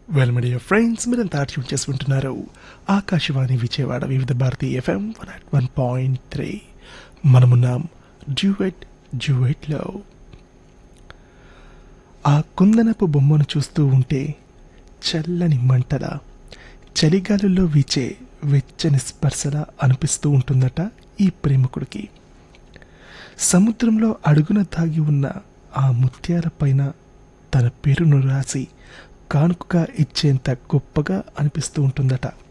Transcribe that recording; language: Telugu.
వెల్ మీడియా ఫ్రెండ్స్ మీరంతా ట్యూన్ చేసుకుంటున్నారు Akashvani Vijayawada Vividh Bharati FM one at one point three మనమున్నాం డ్యూయెట్ డ్యూయెట్లో ఆ కుందనపు బొమ్మను చూస్తూ ఉంటే చల్లని మంటల చలిగాలుల్లో వీచే వెచ్చని స్పర్శలా అనిపిస్తూ ఉంటుందట ఈ ప్రేమికుడికి సముద్రంలో అడుగున దాగి ఉన్న ఆ ముత్యాల పైన తన పేరును రాసి కానుకగా ఇచ్చేంత గొప్పగా అనిపిస్తూ ఉంటుందట